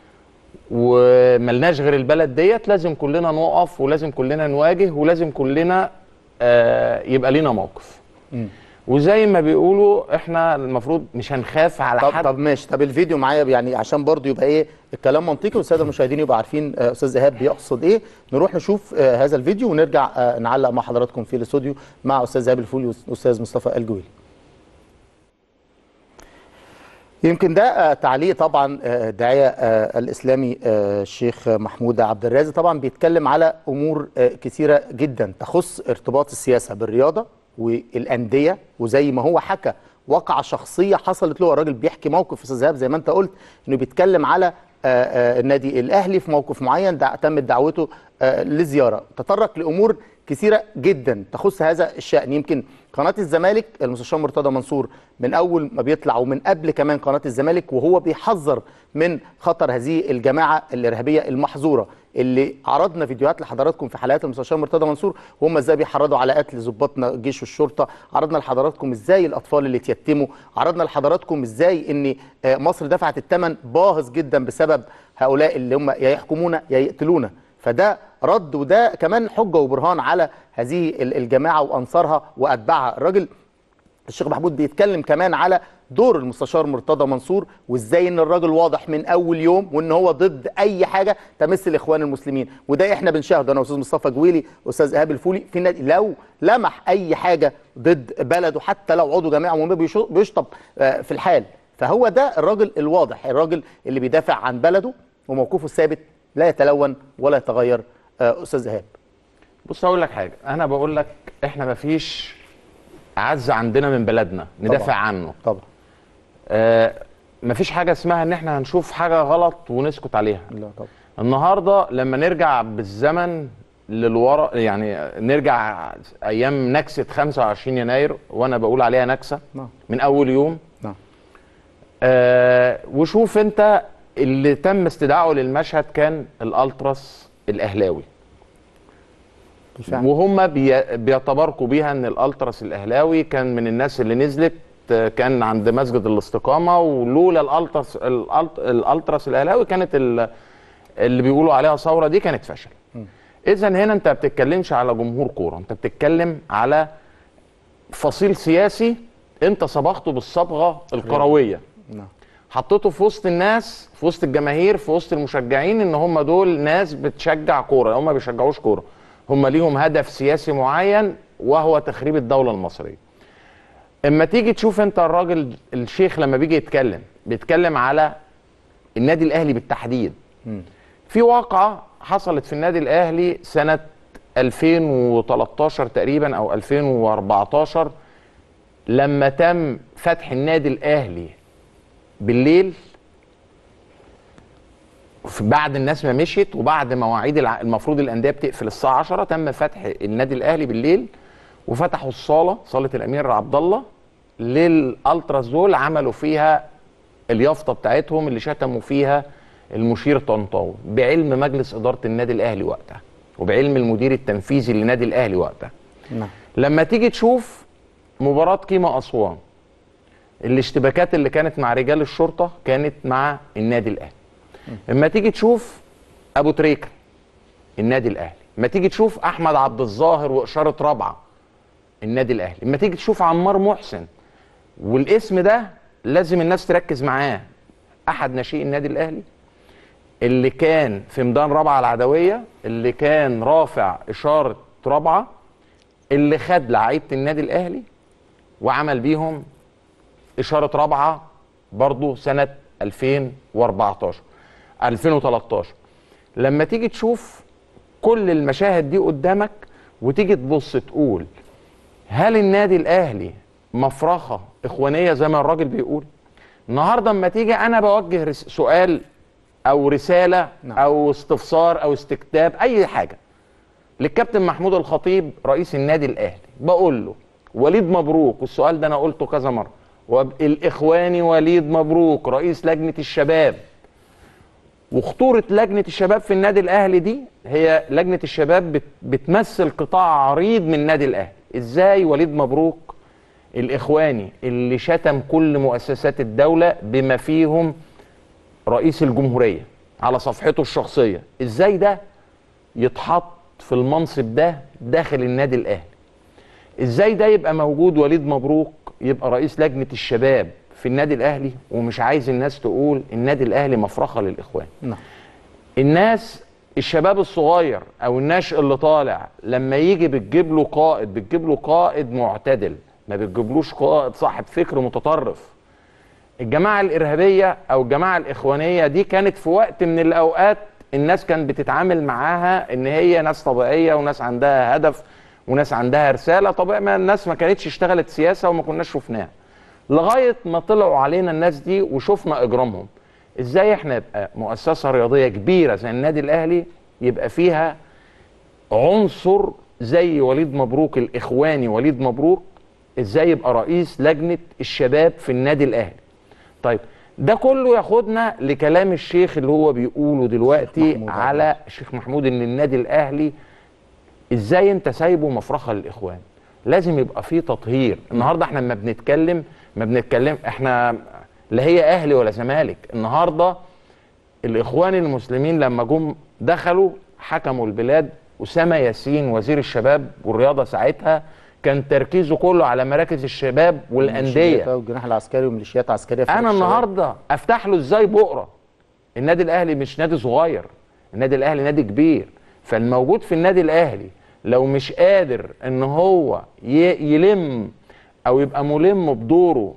Speaker 9: وملناش غير البلد ديت لازم كلنا نقف ولازم كلنا نواجه ولازم كلنا آه يبقى لينا موقف
Speaker 7: مم.
Speaker 9: وزي ما بيقولوا احنا المفروض مش هنخاف على
Speaker 7: طب
Speaker 9: حد
Speaker 7: طب ماشي طب الفيديو معايا يعني عشان برضو يبقى ايه الكلام منطقي والساده المشاهدين يبقوا عارفين آه، استاذ ايهاب بيقصد ايه نروح نشوف آه، هذا الفيديو ونرجع آه، نعلق مع حضراتكم في الاستوديو مع استاذ ايهاب الفولي واستاذ مصطفى الجويلي يمكن ده آه، تعليق طبعا آه، الداعيه آه، الاسلامي آه، الشيخ محمود عبد الرازق طبعا بيتكلم على امور آه، كثيره جدا تخص ارتباط السياسه بالرياضه والانديه وزي ما هو حكى واقعه شخصيه حصلت له الراجل بيحكي موقف استاذ ايهاب زي ما انت قلت انه بيتكلم على آه، آه، النادي الاهلي في موقف معين دع- تمت دعوته آه، لزياره تطرق لامور كثيره جدا تخص هذا الشان يمكن قناه الزمالك المستشار مرتضى منصور من اول ما بيطلع ومن قبل كمان قناه الزمالك وهو بيحذر من خطر هذه الجماعه الارهابيه المحظوره اللي عرضنا فيديوهات لحضراتكم في حلقات المستشار مرتضى منصور وهم ازاي بيحرضوا على قتل ضباطنا الجيش والشرطه عرضنا لحضراتكم ازاي الاطفال اللي اتيتموا عرضنا لحضراتكم ازاي ان آه، مصر دفعت الثمن باهظ جدا بسبب هؤلاء اللي هم يا يحكمونا يا يقتلونا فده رد وده كمان حجه وبرهان على هذه ال- الجماعه وانصارها واتباعها الراجل الشيخ محمود بيتكلم كمان على دور المستشار مرتضى منصور وازاي ان الراجل واضح من اول يوم وان هو ضد اي حاجه تمس الاخوان المسلمين وده احنا بنشاهده انا واستاذ مصطفى جويلي واستاذ ايهاب الفولي في النادي لو لمح اي حاجه ضد بلده حتى لو عضو جماعه عموميه بيشو- بيشطب آه، في الحال فهو ده الراجل الواضح الراجل اللي بيدافع عن بلده وموقفه الثابت لا يتلون ولا يتغير آه، استاذ ايهاب
Speaker 9: بص اقول لك حاجه انا بقول لك احنا مفيش اعز عندنا من بلدنا ندافع
Speaker 7: طبعاً.
Speaker 9: عنه
Speaker 7: طبعا
Speaker 9: آه مفيش حاجه اسمها ان احنا هنشوف حاجه غلط ونسكت عليها
Speaker 7: لا طبعا
Speaker 9: النهارده لما نرجع بالزمن للورا يعني نرجع ايام نكسه 25 يناير وانا بقول عليها نكسه
Speaker 7: نعم.
Speaker 9: من اول يوم
Speaker 7: نعم
Speaker 9: آه وشوف انت اللي تم استدعائه للمشهد كان الالتراس الاهلاوي
Speaker 7: بالفعل
Speaker 9: وهم بي- بيتباركوا بيها ان الالتراس الاهلاوي كان من الناس اللي نزلت آه، كان عند مسجد الاستقامه ولولا الالتراس الألت- الالتراس الاهلاوي كانت ال- اللي بيقولوا عليها ثوره دي كانت فشل اذا هنا انت ما بتتكلمش على جمهور كوره انت بتتكلم على فصيل سياسي انت صبغته بالصبغه الكرويه
Speaker 7: نعم
Speaker 9: حطيته في وسط الناس في وسط الجماهير في وسط المشجعين ان هم دول ناس بتشجع كوره هم ما بيشجعوش كوره هم ليهم هدف سياسي معين وهو تخريب الدوله المصريه اما تيجي تشوف انت الراجل الشيخ لما بيجي يتكلم بيتكلم على النادي الاهلي بالتحديد في واقعه حصلت في النادي الاهلي سنه 2013 تقريبا او 2014 لما تم فتح النادي الاهلي بالليل في بعد الناس ما مشيت وبعد مواعيد الع- المفروض الانديه بتقفل الساعه 10 تم فتح النادي الاهلي بالليل وفتحوا الصاله صاله الامير عبد الله للالتراس دول عملوا فيها اليافطه بتاعتهم اللي شتموا فيها المشير طنطاوي بعلم مجلس اداره النادي الاهلي وقتها وبعلم المدير التنفيذي للنادي الاهلي وقتها
Speaker 7: نعم
Speaker 9: لما تيجي تشوف مباراة قيمة أسوان الاشتباكات اللي كانت مع رجال الشرطة كانت مع النادي الأهلي لما تيجي تشوف أبو تريكة النادي الأهلي لما تيجي تشوف أحمد عبد الظاهر وإشارة رابعة النادي الأهلي لما تيجي تشوف عمار محسن والاسم ده لازم الناس تركز معاه أحد ناشئي النادي الأهلي اللي كان في ميدان رابعة العدوية اللي كان رافع إشارة رابعة اللي خد لعيبه النادي الاهلي وعمل بيهم اشاره رابعه برضو سنه 2014 2013 لما تيجي تشوف كل المشاهد دي قدامك وتيجي تبص تقول هل النادي الاهلي مفرخه اخوانيه زي ما الراجل بيقول النهارده اما تيجي انا بوجه رس- سؤال او رساله
Speaker 7: نعم.
Speaker 9: او استفسار او استكتاب اي حاجه للكابتن محمود الخطيب رئيس النادي الاهلي بقول له وليد مبروك والسؤال ده انا قلته كذا مره والاخواني وليد مبروك رئيس لجنه الشباب وخطوره لجنه الشباب في النادي الاهلي دي هي لجنه الشباب بت بتمثل قطاع عريض من النادي الاهلي ازاي وليد مبروك الاخواني اللي شتم كل مؤسسات الدوله بما فيهم رئيس الجمهوريه على صفحته الشخصيه ازاي ده يتحط في المنصب ده داخل النادي الاهلي ازاي ده يبقى موجود وليد مبروك يبقى رئيس لجنه الشباب في النادي الاهلي ومش عايز الناس تقول النادي الاهلي مفرخه للاخوان
Speaker 7: نعم
Speaker 9: الناس الشباب الصغير او الناشئ اللي طالع لما يجي بتجيب له قائد بتجيب له قائد معتدل ما بتجيبلوش قائد صاحب فكر متطرف الجماعه الارهابيه او الجماعه الاخوانيه دي كانت في وقت من الاوقات الناس كانت بتتعامل معاها ان هي ناس طبيعيه وناس عندها هدف وناس عندها رساله طبيعي ما الناس ما كانتش اشتغلت سياسه وما كناش شفناها لغايه ما طلعوا علينا الناس دي وشفنا اجرامهم ازاي احنا يبقى مؤسسه رياضيه كبيره زي النادي الاهلي يبقى فيها عنصر زي وليد مبروك الاخواني وليد مبروك ازاي يبقى رئيس لجنه الشباب في النادي الاهلي طيب ده كله ياخدنا لكلام الشيخ اللي هو بيقوله دلوقتي
Speaker 7: محمود
Speaker 9: على الشيخ محمود ان النادي الاهلي ازاي انت سايبه مفرخه للاخوان لازم يبقى فيه تطهير النهارده احنا لما بنتكلم ما بنتكلم احنا لا هي اهلي ولا زمالك النهارده الاخوان المسلمين لما جم دخلوا حكموا البلاد اسامه ياسين وزير الشباب والرياضه ساعتها كان تركيزه كله على مراكز الشباب والانديه
Speaker 7: والجناح العسكري وميليشيات عسكريه في
Speaker 9: انا
Speaker 7: الشباب.
Speaker 9: النهارده افتح له ازاي بقره النادي الاهلي مش نادي صغير النادي الاهلي نادي كبير فالموجود في النادي الاهلي لو مش قادر ان هو ي- يلم او يبقى ملم بدوره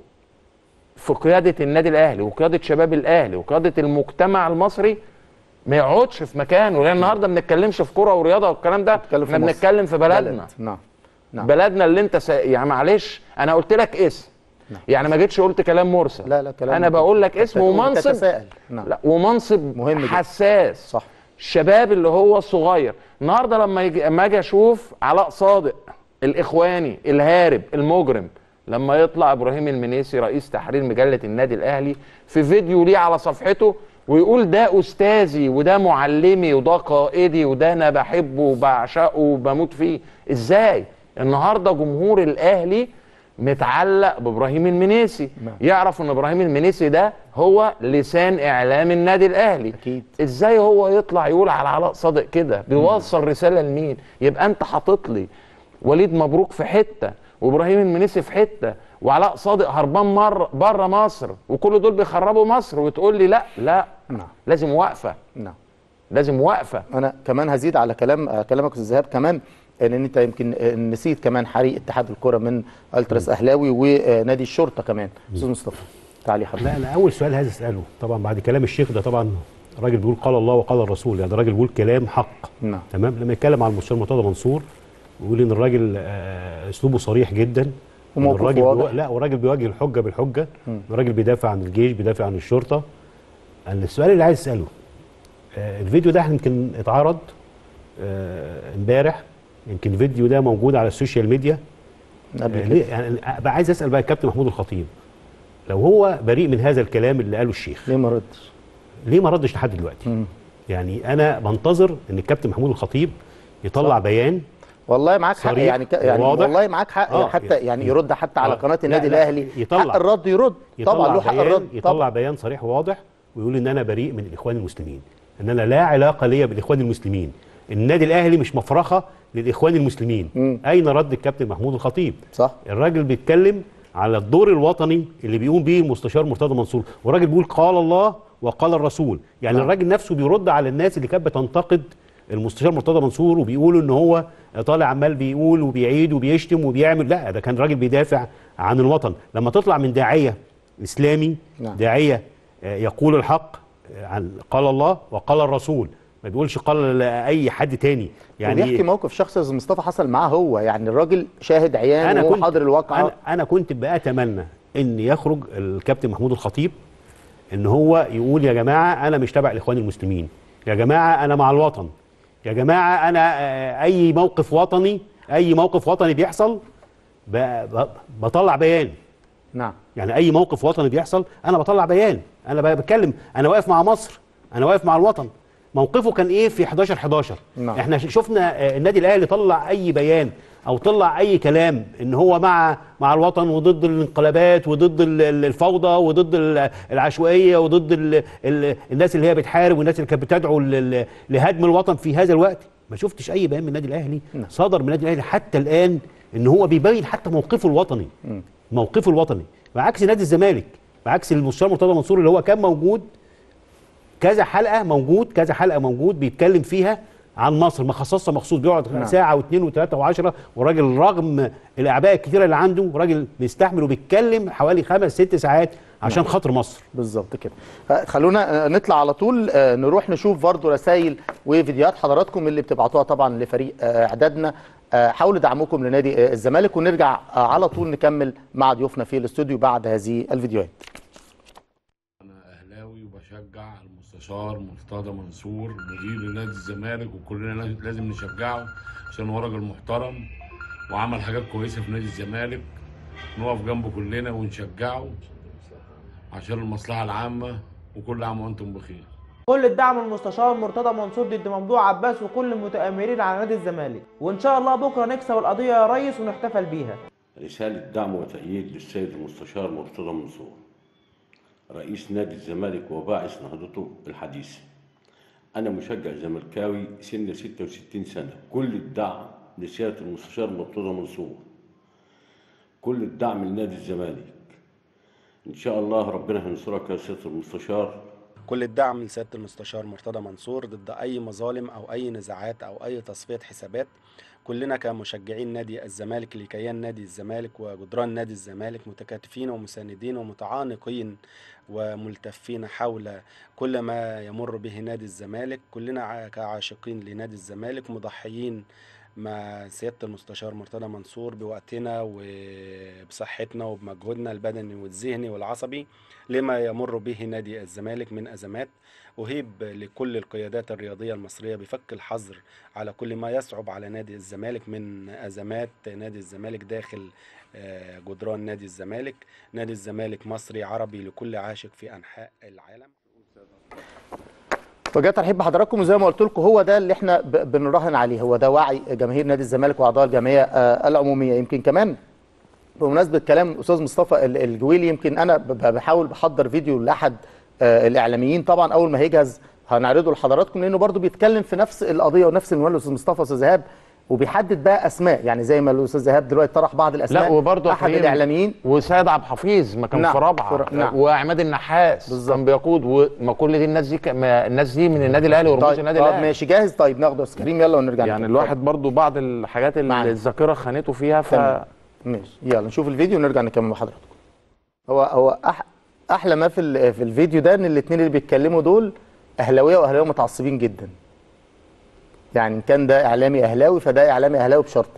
Speaker 9: في قياده النادي الاهلي وقياده شباب الاهلي وقياده المجتمع المصري ما يقعدش في مكانه لان النهارده ما بنتكلمش في كوره ورياضه والكلام ده
Speaker 7: بنتكلم في
Speaker 9: احنا
Speaker 7: مصر.
Speaker 9: بنتكلم في بلدنا
Speaker 7: بلد. نعم نعم
Speaker 9: بلدنا اللي انت سا... يعني معلش انا قلت لك اسم يعني ما جيتش قلت كلام مرسل
Speaker 7: لا لا كلام
Speaker 9: انا بقول لك اسم
Speaker 7: بتقول-
Speaker 9: ومنصب
Speaker 7: بتتساءل. نعم.
Speaker 9: لا ومنصب
Speaker 7: مهم جدا.
Speaker 9: حساس
Speaker 7: صح
Speaker 9: الشباب اللي هو الصغير النهارده لما يجي اما اجي اشوف علاء صادق الاخواني الهارب المجرم لما يطلع ابراهيم المنيسي رئيس تحرير مجله النادي الاهلي في فيديو ليه على صفحته ويقول ده استاذي وده معلمي وده قائدي وده انا بحبه وبعشقه وبموت فيه ازاي النهارده جمهور الاهلي متعلق بابراهيم المنيسي
Speaker 7: نعم.
Speaker 9: يعرف ان ابراهيم المنيسي ده هو لسان اعلام النادي الاهلي
Speaker 7: أكيد.
Speaker 9: ازاي هو يطلع يقول على علاء صادق كده بيوصل رساله لمين يبقى انت حاطط لي وليد مبروك في حته وابراهيم المنيسي في حته وعلاء صادق هربان مر بره مصر وكل دول بيخربوا مصر وتقول لي لا لا
Speaker 7: نعم
Speaker 9: لازم وقفه
Speaker 7: نعم
Speaker 9: لازم وقفه
Speaker 7: انا كمان هزيد على كلام آه، كلامك استاذ ذهاب كمان ان انت يمكن آه، نسيت كمان حريق اتحاد الكره من التراس اهلاوي ونادي الشرطه كمان استاذ مصطفى تعالي حضرتك
Speaker 8: لا انا اول سؤال عايز اساله طبعا بعد كلام الشيخ ده طبعا راجل بيقول قال الله وقال الرسول يعني ده راجل بيقول كلام حق
Speaker 7: نعم
Speaker 8: تمام لما يتكلم على المستشار مرتضى منصور ويقول ان الراجل آه، اسلوبه صريح جدا إن
Speaker 7: وموقفه
Speaker 8: الراجل
Speaker 7: واضح.
Speaker 8: بيوا- لا والراجل بيواجه الحجه بالحجه الراجل بيدافع عن الجيش بيدافع عن الشرطه أنا السؤال اللي عايز اساله آه، الفيديو ده يمكن اتعرض آه، امبارح يمكن الفيديو ده موجود على السوشيال ميديا
Speaker 7: قبل
Speaker 8: آه،
Speaker 7: كده
Speaker 8: ليه يعني بقى عايز اسال بقى الكابتن محمود الخطيب لو هو بريء من هذا الكلام اللي قاله الشيخ
Speaker 7: ليه ما ردش
Speaker 8: ليه ما ردش لحد دلوقتي
Speaker 7: مم.
Speaker 8: يعني انا بنتظر ان الكابتن محمود الخطيب يطلع
Speaker 7: صح.
Speaker 8: بيان
Speaker 7: والله معاك حق
Speaker 8: صريح
Speaker 7: يعني ك... يعني
Speaker 8: وواضح.
Speaker 7: والله معاك حق
Speaker 8: آه،
Speaker 7: يعني حتى
Speaker 8: يعني-
Speaker 7: يعني يرد حتى على
Speaker 8: آه.
Speaker 7: قناه
Speaker 8: لا،
Speaker 7: النادي
Speaker 8: لا،
Speaker 7: الاهلي
Speaker 8: يطلع.
Speaker 7: حق الرد يرد
Speaker 8: يطلع
Speaker 7: طبعا له حق
Speaker 8: بيان
Speaker 7: الرد
Speaker 8: يطلع
Speaker 7: طبعا
Speaker 8: بيان صريح وواضح ويقول ان انا بريء من الاخوان المسلمين ان انا لا علاقه ليا بالاخوان المسلمين النادي الاهلي مش مفرخه للاخوان المسلمين
Speaker 7: مم.
Speaker 8: اين رد الكابتن محمود الخطيب
Speaker 7: صح
Speaker 8: الراجل بيتكلم على الدور الوطني اللي بيقوم بيه المستشار مرتضى منصور والراجل بيقول قال الله وقال الرسول يعني
Speaker 7: نعم.
Speaker 8: الراجل نفسه بيرد على الناس اللي كانت بتنتقد المستشار مرتضى منصور وبيقولوا ان هو طالع عمال بيقول وبيعيد وبيشتم وبيعمل لا ده كان راجل بيدافع عن الوطن لما تطلع من داعيه اسلامي
Speaker 7: نعم.
Speaker 8: داعيه آه، يقول الحق آه، عن قال الله وقال الرسول ما بيقولش قال اي حد تاني
Speaker 7: يعني
Speaker 8: يعني
Speaker 7: وبيحكي موقف شخصي استاذ مصطفى حصل معاه هو يعني الراجل شاهد عيان
Speaker 8: انا
Speaker 7: وهو
Speaker 8: كنت
Speaker 7: حاضر الواقعه
Speaker 8: انا, أنا كنت بقى اتمنى ان يخرج الكابتن محمود الخطيب ان هو يقول يا جماعه انا مش تبع الاخوان المسلمين يا جماعه انا مع الوطن يا جماعه انا آه، اي موقف وطني اي موقف وطني بيحصل ب- ب- بطلع بيان
Speaker 7: نعم
Speaker 8: يعني اي موقف وطني بيحصل انا بطلع بيان انا ب- بتكلم انا واقف مع مصر انا واقف مع الوطن موقفه كان ايه في 11 11
Speaker 7: نعم.
Speaker 8: احنا ش- شفنا آه، النادي الاهلي طلع اي بيان او طلع اي كلام ان هو مع مع الوطن وضد الانقلابات وضد ال- ال- الفوضى وضد ال- العشوائيه وضد ال ال الناس اللي هي بتحارب والناس اللي كانت بتدعو ل- ل- لهدم الوطن في هذا الوقت ما شفتش اي بيان من النادي الاهلي
Speaker 7: نعم.
Speaker 8: صدر من النادي الاهلي حتى الان ان هو بيبين حتى موقفه الوطني موقفه الوطني بعكس نادي الزمالك بعكس المستشار مرتضى منصور اللي هو كان موجود كذا حلقه موجود كذا حلقه موجود بيتكلم فيها عن مصر مخصصه مخصوص بيقعد
Speaker 7: نعم.
Speaker 8: ساعه واثنين وثلاثه وعشرة وراجل رغم الاعباء الكثيره اللي عنده راجل بيستحمل وبيتكلم حوالي خمس ست ساعات عشان خاطر مصر
Speaker 7: بالظبط كده آه، خلونا آه، نطلع على طول آه، نروح نشوف برضو رسائل وفيديوهات حضراتكم اللي بتبعتوها طبعا لفريق آه، اعدادنا آه، حاولوا دعمكم لنادي آه، الزمالك ونرجع آه، على طول نكمل مع ضيوفنا في الاستوديو بعد هذه الفيديوهات
Speaker 10: انا اهلاوي وبشجع المستشار مرتضى منصور مدير نادي الزمالك وكلنا لاز- لازم نشجعه عشان هو راجل محترم وعمل حاجات كويسه في نادي الزمالك نقف جنبه كلنا ونشجعه عشان المصلحه العامه وكل عام وانتم بخير
Speaker 11: كل الدعم المستشار مرتضى منصور ضد ممدوح عباس وكل المتآمرين على نادي الزمالك وإن شاء الله بكرة نكسب القضية يا ريس ونحتفل بيها
Speaker 12: رسالة دعم وتأييد للسيد المستشار مرتضى منصور رئيس نادي الزمالك وباعث نهضته الحديثة أنا مشجع زملكاوي سن 66 سنة كل الدعم لسيادة المستشار مرتضى منصور كل الدعم لنادي الزمالك إن شاء الله ربنا هينصرك يا سيادة المستشار
Speaker 13: كل الدعم لسيادة المستشار مرتضى منصور ضد أي مظالم أو أي نزاعات أو أي تصفية حسابات كلنا كمشجعين نادي الزمالك لكيان نادي الزمالك وجدران نادي الزمالك متكاتفين ومساندين ومتعانقين وملتفين حول كل ما يمر به نادي الزمالك كلنا ع- كعاشقين لنادي الزمالك مضحيين مع سيادة المستشار مرتضى منصور بوقتنا وبصحتنا وبمجهودنا البدني والذهني والعصبي لما يمر به نادي الزمالك من أزمات أهيب لكل القيادات الرياضية المصرية بفك الحظر على كل ما يصعب على نادي الزمالك من أزمات نادي الزمالك داخل آه، جدران نادي الزمالك نادي الزمالك مصري عربي لكل عاشق في أنحاء العالم
Speaker 7: وجاء ترحيب بحضراتكم وزي ما قلت لكم هو ده اللي احنا ب- بنراهن عليه هو ده وعي جماهير نادي الزمالك واعضاء الجمعيه آه، العموميه يمكن كمان بمناسبه كلام الاستاذ مصطفى ال- الجويلي يمكن انا ب- ب- بحاول بحضر فيديو لاحد آه، الاعلاميين طبعا اول ما هيجهز هنعرضه لحضراتكم لانه برضو بيتكلم في نفس القضيه ونفس المنوال الاستاذ مصطفى استاذ ايهاب وبيحدد بقى اسماء يعني زي ما الاستاذ ايهاب دلوقتي طرح بعض الاسماء
Speaker 9: لا وبرضه
Speaker 7: احد
Speaker 9: كريم
Speaker 7: الاعلاميين
Speaker 9: وسيد عبد الحفيظ ما كان
Speaker 7: نعم،
Speaker 9: في رابعه
Speaker 7: في ر- نعم.
Speaker 9: وعماد النحاس كان بيقود وما كل دي الناس دي ك- ما الناس دي من النادي الاهلي ورموز
Speaker 7: طيب
Speaker 9: النادي
Speaker 7: طب
Speaker 9: الاهلي
Speaker 7: ماشي جاهز طيب ناخده يا استاذ كريم يلا ونرجع
Speaker 9: يعني
Speaker 7: نكمل.
Speaker 9: الواحد برضو بعض الحاجات اللي الذاكره خانته فيها ف
Speaker 7: تمام. ماشي يلا نشوف الفيديو ونرجع نكمل مع حضراتكم هو هو أح احلى ما في ال- في الفيديو ده ان الاثنين اللي بيتكلموا دول اهلاويه واهلاويه متعصبين جدا يعني ان كان ده اعلامي اهلاوي فده اعلامي اهلاوي بشرطه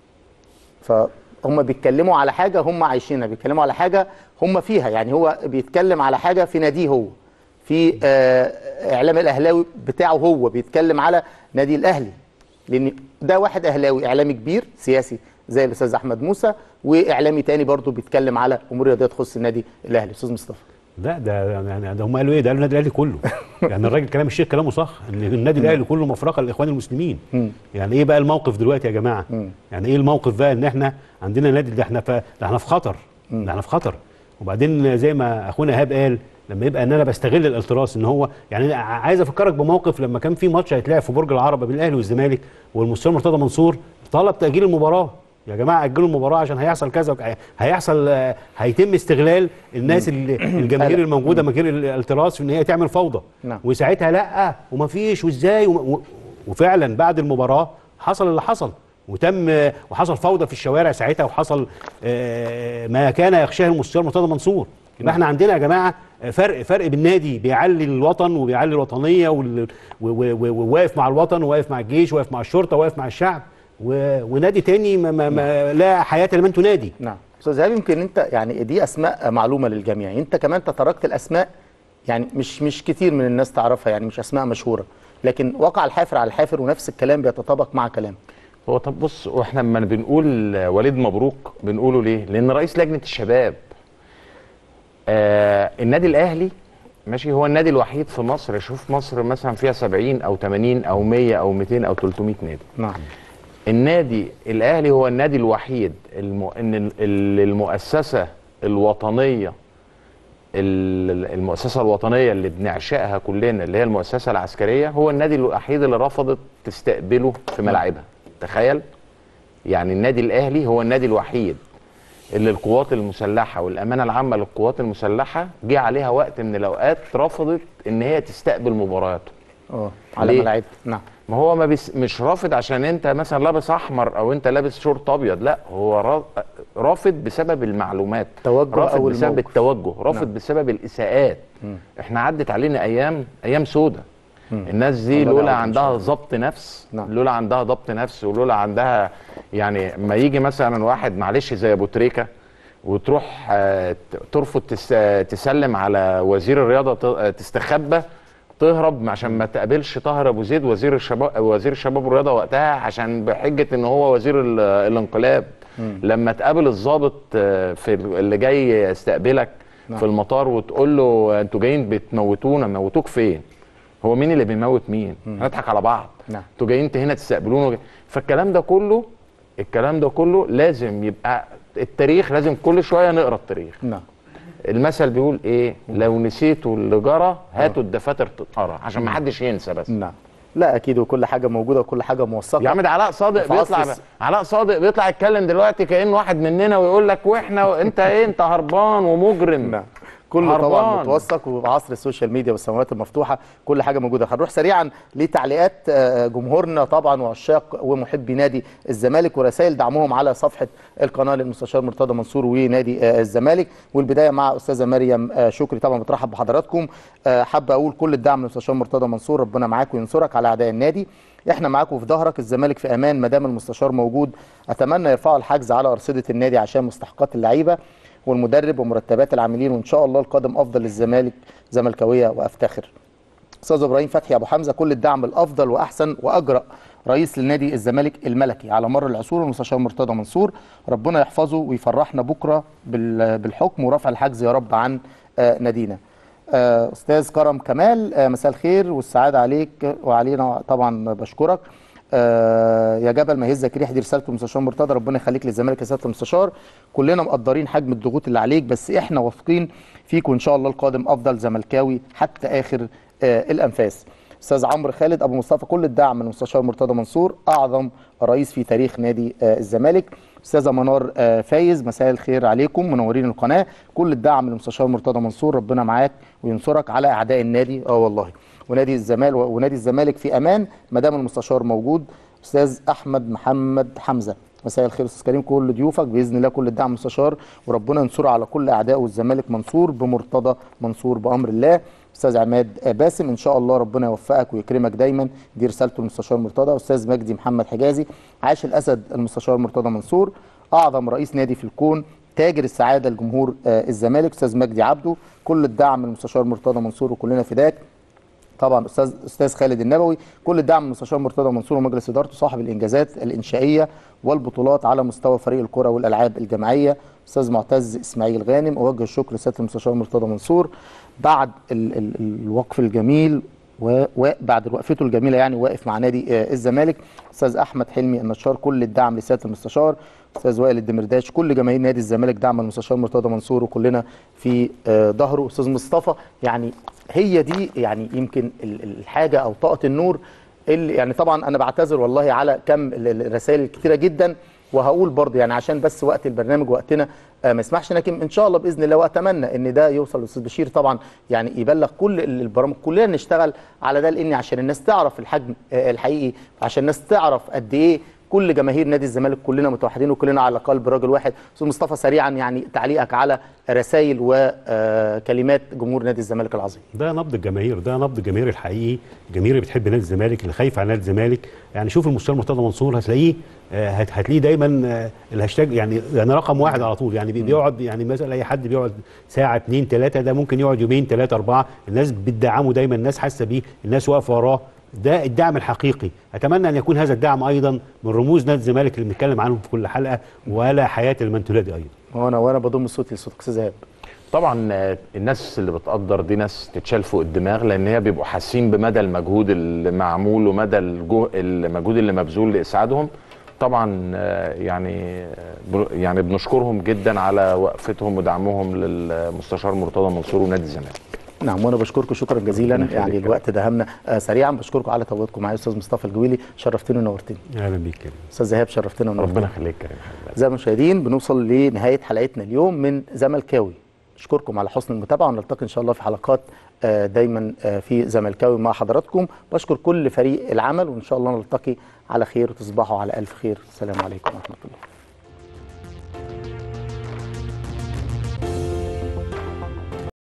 Speaker 7: فهم بيتكلموا على حاجه هم عايشينها بيتكلموا على حاجه هم فيها يعني هو بيتكلم على حاجه في ناديه هو في آه، اعلام الاهلاوي بتاعه هو بيتكلم على نادي الاهلي لان ده واحد اهلاوي اعلامي كبير سياسي زي الاستاذ احمد موسى واعلامي تاني برضو بيتكلم على امور رياضيه تخص النادي الاهلي استاذ مصطفى
Speaker 8: لا ده يعني ده هم قالوا ايه ده قالوا النادي الاهلي كله يعني الراجل كلام الشيخ كلامه صح ان النادي الاهلي كله مفرقه للاخوان المسلمين يعني ايه بقى الموقف دلوقتي يا جماعه يعني ايه الموقف بقى ان احنا عندنا نادي ده احنا ف... ده احنا في خطر ده احنا في خطر وبعدين زي ما اخونا ايهاب قال لما يبقى ان انا بستغل الالتراس ان هو يعني أنا عايز افكرك بموقف لما كان في ماتش هيتلعب في برج العرب بين الاهلي والزمالك والمستشار مرتضى منصور طلب تاجيل المباراه يا جماعه اجلوا المباراه عشان هيحصل كذا وك- هيحصل آه، هيتم استغلال الناس اللي الجماهير الموجوده مكان الالتراس في ان هي تعمل فوضى
Speaker 7: نعم.
Speaker 8: وساعتها لا ومفيش وازاي وم- و- وفعلا بعد المباراه حصل اللي حصل وتم وحصل فوضى في الشوارع ساعتها وحصل آه، ما كان يخشاه المستشار مرتضى منصور يبقى احنا عندنا يا جماعه فرق فرق بين نادي بيعلي الوطن وبيعلي الوطنيه وال- و- و- و- وواقف مع الوطن وواقف مع الجيش وواقف مع الشرطه وواقف مع الشعب و- ونادي تاني ما ما ما لا حياه لمن تنادي
Speaker 7: نعم استاذ ايهاب يمكن انت يعني دي اسماء معلومه للجميع انت كمان تطرقت الاسماء يعني مش مش كتير من الناس تعرفها يعني مش اسماء مشهوره لكن وقع الحافر على الحافر ونفس الكلام بيتطابق مع كلام
Speaker 9: هو طب بص واحنا لما بنقول وليد مبروك بنقوله ليه؟ لان رئيس لجنه الشباب آه النادي الاهلي ماشي هو النادي الوحيد في مصر شوف مصر مثلا فيها 70 او 80 او 100 او 200 او 300 نادي
Speaker 7: نعم
Speaker 9: النادي الاهلي هو النادي الوحيد الم... ان ال- ال- المؤسسه الوطنيه ال- المؤسسه الوطنيه اللي بنعشقها كلنا اللي هي المؤسسه العسكريه هو النادي الوحيد اللي رفضت تستقبله في ملاعبها تخيل يعني النادي الاهلي هو النادي الوحيد اللي القوات المسلحه والامانه العامه للقوات المسلحه جه عليها وقت من الاوقات رفضت ان هي تستقبل مبارياته
Speaker 7: اه على
Speaker 9: ليه؟
Speaker 7: ملاعب نعم
Speaker 9: ما هو ما بيس مش رافض عشان انت مثلا لابس احمر او انت لابس شورت ابيض لا هو را- رافض بسبب المعلومات
Speaker 7: توجه
Speaker 9: رافض
Speaker 7: أو
Speaker 9: بسبب
Speaker 7: الموقف.
Speaker 9: التوجه رافض
Speaker 7: نعم.
Speaker 9: بسبب الاساءات
Speaker 7: مم.
Speaker 9: احنا عدت علينا ايام ايام سودة
Speaker 7: مم.
Speaker 9: الناس دي
Speaker 7: الله
Speaker 9: لولا
Speaker 7: يعوض إن شاء
Speaker 9: عندها
Speaker 7: الله.
Speaker 9: ضبط نفس
Speaker 7: نعم.
Speaker 9: لولا عندها ضبط نفس ولولا عندها يعني ما يجي مثلا واحد معلش زي ابو تريكه وتروح آه، ت- ترفض تس- آه، تسلم على وزير الرياضه ت- آه، تستخبى تهرب عشان ما تقابلش طاهر ابو زيد وزير الشباب وزير الشباب والرياضه وقتها عشان بحجه ان هو وزير ال- الانقلاب
Speaker 7: مم.
Speaker 9: لما تقابل الضابط آه، في ال- اللي جاي يستقبلك
Speaker 7: نعم.
Speaker 9: في المطار وتقول له انتوا جايين بتموتونا موتوك فين هو مين اللي بيموت مين هنضحك على بعض
Speaker 7: نعم
Speaker 9: انتوا جايين هنا تستقبلونا فالكلام ده كله الكلام ده كله لازم يبقى التاريخ لازم كل شويه نقرا التاريخ
Speaker 7: نعم
Speaker 9: المثل بيقول ايه لو نسيتوا اللي جرى هاتوا الدفاتر تتقرا عشان ما حدش ينسى بس
Speaker 7: نعم لا اكيد وكل حاجه موجوده وكل حاجه موثقه
Speaker 9: يا عم ده علاء صادق
Speaker 7: في عصر
Speaker 9: بيطلع
Speaker 7: الس-
Speaker 9: علاء صادق بيطلع يتكلم دلوقتي كانه واحد مننا ويقول لك واحنا وانت ايه انت هربان ومجرم
Speaker 7: نعم كله طبعا
Speaker 9: هربان.
Speaker 7: متوثق وبعصر السوشيال ميديا والسماوات المفتوحه كل حاجه موجوده هنروح سريعا لتعليقات آه، جمهورنا طبعا وعشاق ومحبي نادي الزمالك ورسائل دعمهم على صفحه القناه للمستشار مرتضى منصور ونادي آه، الزمالك والبدايه مع استاذه مريم آه، شكري طبعا بترحب بحضراتكم آه، حابه اقول كل الدعم للمستشار مرتضى منصور ربنا معاك وينصرك على اعداء النادي احنا معاك وفي ظهرك الزمالك في امان ما دام المستشار موجود اتمنى يرفعوا الحجز على ارصده النادي عشان مستحقات اللعيبه والمدرب ومرتبات العاملين وان شاء الله القادم افضل للزمالك زملكاويه وافتخر استاذ ابراهيم فتحي ابو حمزه كل الدعم الافضل واحسن واجرأ رئيس للنادي الزمالك الملكي على مر العصور المستشار مرتضى منصور ربنا يحفظه ويفرحنا بكره بال- بالحكم ورفع الحجز يا رب عن آه، نادينا آه، استاذ كرم كمال آه، مساء الخير والسعاده عليك وعلينا طبعا بشكرك آه، يا جبل ما يهزك ريح دي رساله المستشار مرتضى ربنا يخليك للزمالك يا سياده المستشار كلنا مقدرين حجم الضغوط اللي عليك بس احنا واثقين فيك وان شاء الله القادم افضل زملكاوي حتى اخر آه، الانفاس استاذ عمرو خالد ابو مصطفى كل الدعم من المستشار مرتضى منصور اعظم رئيس في تاريخ نادي آه، الزمالك استاذه منار آه، فايز مساء الخير عليكم منورين القناه كل الدعم للمستشار مرتضى منصور ربنا معاك وينصرك على اعداء النادي اه والله ونادي الزمالك ونادي الزمالك في امان ما دام المستشار موجود استاذ احمد محمد حمزه مساء الخير استاذ كريم كل ضيوفك باذن الله كل الدعم مستشار وربنا ينصره على كل اعدائه والزمالك منصور بمرتضى منصور بامر الله استاذ عماد باسم ان شاء الله ربنا يوفقك ويكرمك دايما دي رسالته المستشار مرتضى استاذ مجدي محمد حجازي عاش الاسد المستشار مرتضى منصور اعظم رئيس نادي في الكون تاجر السعاده لجمهور آه، الزمالك استاذ مجدي عبده كل الدعم للمستشار مرتضى منصور وكلنا فداك طبعا استاذ استاذ خالد النبوي كل الدعم من المستشار مرتضى منصور ومجلس ادارته صاحب الانجازات الانشائيه والبطولات على مستوى فريق الكره والالعاب الجماعيه استاذ معتز اسماعيل غانم اوجه الشكر لسياده المستشار مرتضى منصور بعد ال ال الوقف الجميل و- وبعد وقفته الجميله يعني واقف مع نادي آه، الزمالك استاذ احمد حلمي النشار كل الدعم لسياده المستشار استاذ وائل الدمرداش كل جماهير نادي الزمالك دعم المستشار مرتضى منصور وكلنا في آه، ظهره استاذ مصطفى يعني هي دي يعني يمكن ال- ال- الحاجه او طاقه النور اللي يعني طبعا انا بعتذر والله على كم ال- ال- الرسائل الكتيره جدا وهقول برضه يعني عشان بس وقت البرنامج وقتنا آه، ما يسمحش لكن ان شاء الله باذن الله واتمنى ان ده يوصل للاستاذ بشير طبعا يعني يبلغ كل ال- البرامج كلنا نشتغل على ده لان عشان الناس تعرف الحجم آه، الحقيقي عشان الناس تعرف قد ايه كل جماهير نادي الزمالك كلنا متوحدين وكلنا على قلب رجل واحد استاذ مصطفى سريعا يعني تعليقك على رسائل وكلمات جمهور نادي الزمالك العظيم
Speaker 8: ده نبض الجماهير ده نبض الجماهير الحقيقي الجماهير اللي بتحب نادي الزمالك اللي خايف على نادي الزمالك يعني شوف المستشار مرتضى منصور هتلاقيه آه، هت- هتلاقيه دايما آه، الهاشتاج يعني يعني رقم واحد على طول يعني بي- بيقعد يعني مثلا اي حد بيقعد ساعه اثنين ثلاثه ده ممكن يقعد يومين ثلاثه اربعه الناس بتدعمه دايما الناس حاسه بيه الناس واقفه وراه ده الدعم الحقيقي اتمنى ان يكون هذا الدعم ايضا من رموز نادي الزمالك اللي بنتكلم عنهم في كل حلقه ولا حياه المنتولادي ايضا
Speaker 7: وانا وانا بضم صوتي لصوتك استاذ ايهاب
Speaker 9: طبعا آه، الناس اللي بتقدر دي ناس تتشال فوق الدماغ لان هي بيبقوا حاسين بمدى المجهود اللي معمول ومدى الجو- المجهود اللي مبذول لاسعادهم طبعا آه، يعني آه، بر- يعني بنشكرهم جدا على وقفتهم ودعمهم للمستشار مرتضى منصور ونادي الزمالك
Speaker 7: نعم وانا بشكركم شكرا جزيلا
Speaker 9: ربنا يخليك
Speaker 7: يعني
Speaker 9: يا
Speaker 7: الوقت دهمنا آه سريعا بشكركم على تواجدكم معايا استاذ مصطفى الجويلي شرفتني ونورتني
Speaker 8: اهلا بيك كريم
Speaker 7: استاذ ايهاب شرفتنا ونورتني
Speaker 9: ربنا يخليك يا كريم
Speaker 7: زي ما مشاهدين بنوصل لنهايه حلقتنا اليوم من زملكاوي اشكركم على حسن المتابعه ونلتقي ان شاء الله في حلقات آه، دايما آه، في زملكاوي مع حضراتكم بشكر كل فريق العمل وان شاء الله نلتقي على خير وتصبحوا على الف خير السلام عليكم ورحمه الله